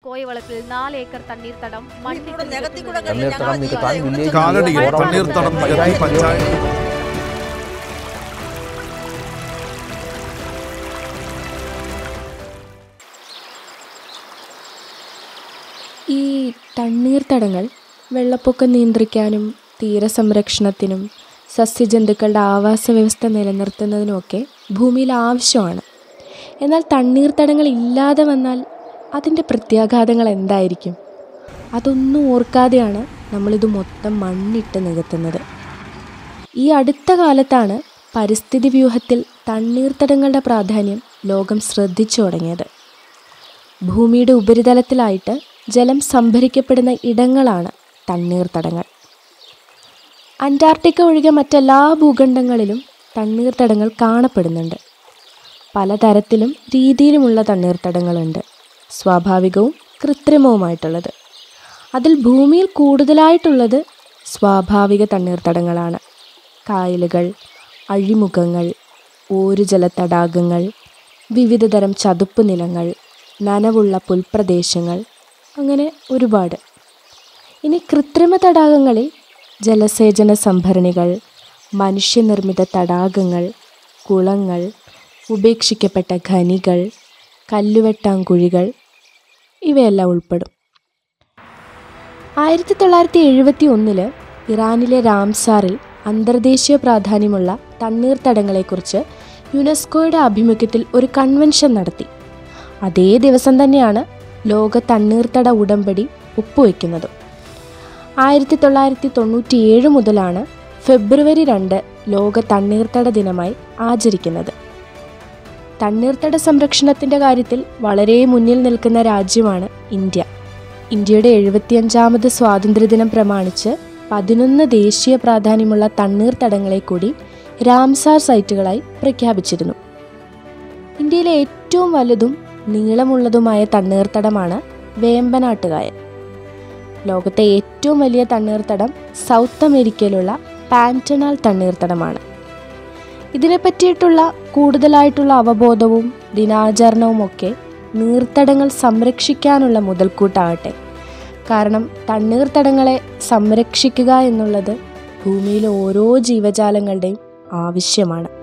കോയവളപ്പിൽ നാല് ഏക്കർ തണ്ണീർത്തടം മണ്ണിട്ട് ഇവിടെ നികത്തി കൂടെ നികത്തുന്നതിന് കഴിഞ്ഞാൽ തണ്ണീർത്തടം നികത്താൻ ഞങ്ങൾ വില്ലേജ് കാലടിയിൽ ബോർഡ് തണ്ണീർത്തടം നികത്തി പഞ്ചായത്ത് ഈ തണ്ണീർത്തടങ്ങൾ വെള്ളപ്പൊക്കം നിയന്ത്രിക്കാനും തീരസംരക്ഷണത്തിനും സസ്യജന്തുക്കളുടെ ആവാസ വ്യവസ്ഥ നിലനിർത്തുന്നതിനുമൊക്കെ ഭൂമിയിൽ ആവശ്യമാണ് എന്നാൽ തണ്ണീർത്തടങ്ങൾ ഇല്ലാതെ വന്നാൽ അതിൻ്റെ പ്രത്യാഘാതങ്ങൾ എന്തായിരിക്കും അതൊന്നും ഓർക്കാതെയാണ് നമ്മളിത് മൊത്തം മണ്ണിട്ട് നികത്തുന്നത് ഈ അടുത്ത കാലത്താണ് പരിസ്ഥിതി വ്യൂഹത്തിൽ തണ്ണീർത്തടങ്ങളുടെ പ്രാധാന്യം ലോകം ശ്രദ്ധിച്ചു തുടങ്ങിയത് ഭൂമിയുടെ ഉപരിതലത്തിലായിട്ട് ജലം സംഭരിക്കപ്പെടുന്ന ഇടങ്ങളാണ് തണ്ണീർത്തടങ്ങൾ അന്റാർട്ടിക്ക ഒഴികെ മറ്റെല്ലാ ഭൂഖണ്ഡങ്ങളിലും തണ്ണീർത്തടങ്ങൾ കാണപ്പെടുന്നുണ്ട് പലതരത്തിലും രീതിയിലുമുള്ള തണ്ണീർത്തടങ്ങളുണ്ട് സ്വാഭാവികവും കൃത്രിമവുമായിട്ടുള്ളത് അതിൽ ഭൂമിയിൽ കൂടുതലായിട്ടുള്ളത് സ്വാഭാവിക തണ്ണീർത്തടങ്ങളാണ് കായലുകൾ അഴിമുഖങ്ങൾ ഓരുജല വിവിധതരം ചതുപ്പ് നിലങ്ങൾ നനവുള്ള പുൽപ്രദേശങ്ങൾ അങ്ങനെ ഒരുപാട് ഇനി കൃത്രിമ തടാകങ്ങളിൽ ജലസേചന സംഭരണികൾ മനുഷ്യനിർമ്മിത തടാകങ്ങൾ കുളങ്ങൾ ഉപേക്ഷിക്കപ്പെട്ട ഖനികൾ കല്ലുവെട്ടാങ്കുഴികൾ ഇവയെല്ലാം ഉൾപ്പെടും ആയിരത്തി തൊള്ളായിരത്തി എഴുപത്തി ഒന്നില് ഇറാനിലെ രാംസാറിൽ അന്തർദേശീയ പ്രാധാന്യമുള്ള തണ്ണീർത്തടങ്ങളെക്കുറിച്ച് യുനെസ്കോയുടെ ആഭിമുഖ്യത്തിൽ ഒരു കൺവെൻഷൻ നടത്തി അതേ ദിവസം തന്നെയാണ് ലോക തണ്ണീർത്തട ഉടമ്പടി ഒപ്പുവെക്കുന്നതും ആയിരത്തി തൊള്ളായിരത്തി തൊണ്ണൂറ്റിയേഴ് മുതലാണ് ഫെബ്രുവരി രണ്ട് ലോക തണ്ണീർത്തട ദിനമായി ആചരിക്കുന്നത് തണ്ണീർത്തട സംരക്ഷണത്തിൻ്റെ കാര്യത്തിൽ വളരെ മുന്നിൽ നിൽക്കുന്ന രാജ്യമാണ് ഇന്ത്യ ഇന്ത്യയുടെ എഴുപത്തിയഞ്ചാമത് സ്വാതന്ത്ര്യദിനം പ്രമാണിച്ച് പതിനൊന്ന് ദേശീയ പ്രാധാന്യമുള്ള തണ്ണീർത്തടങ്ങളെ കൂടി രാംസാർ സൈറ്റുകളായി പ്രഖ്യാപിച്ചിരുന്നു ഇന്ത്യയിലെ ഏറ്റവും വലുതും നീളമുള്ളതുമായ തണ്ണീർത്തടമാണ് വേമ്പനാട്ടുകായൽ ലോകത്തെ ഏറ്റവും വലിയ തണ്ണീർത്തടം സൗത്ത് അമേരിക്കയിലുള്ള പാൻറ്റനാൽ തണ്ണീർത്തടമാണ് ഇതിനെ പറ്റിയിട്ടുള്ള കൂടുതലായിട്ടുള്ള അവബോധവും ദിനാചരണവുമൊക്കെ നീർത്തടങ്ങൾ സംരക്ഷിക്കാനുള്ള മുതൽക്കൂട്ടാകട്ടെ കാരണം തണ്ണീർത്തടങ്ങളെ സംരക്ഷിക്കുക എന്നുള്ളത് ഭൂമിയിലെ ഓരോ ജീവജാലങ്ങളുടെയും ആവശ്യമാണ്